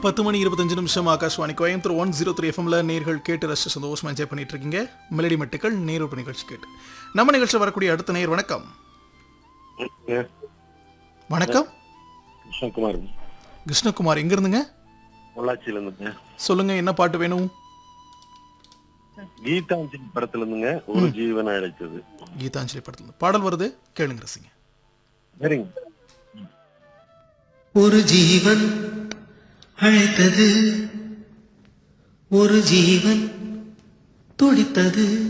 பத்து மணி இருபத்தஞ்சு நிமிஷம் Akashvani Coimbatore one zero three எஃப்எம்ல நேர்கள் கேட்டு ரசிச்சு சந்தோஷமா என்ஜாய் பண்ணிட்டு இருக்கீங்க மெலடி மெட்டுக்கள் நேரூர் நிகழ்ச்சி கேட்டு நம்ம நிகழ்ச்சியில் வரக்கூடிய அடுத்த நேர் வணக்கம் வணக்கம் கிருஷ்ணகுமார் கிருஷ்ணகுமார் எங்க இருந்துங்க பொள்ளாச்சியில இருந்துங்க சொல்லுங்க என்ன பாட்டு வேணும் கீதாஞ்சலி படத்துல இருந்துங்க ஒரு ஜீவன் அழைச்சது கீதாஞ்சலி படத்துல இருந்து. பாடல் வருது கேளுங்க ரசிங்க சரிங்க ஒரு ஜீவன் அழைத்தது ஒரு ஜீவன் துடித்தது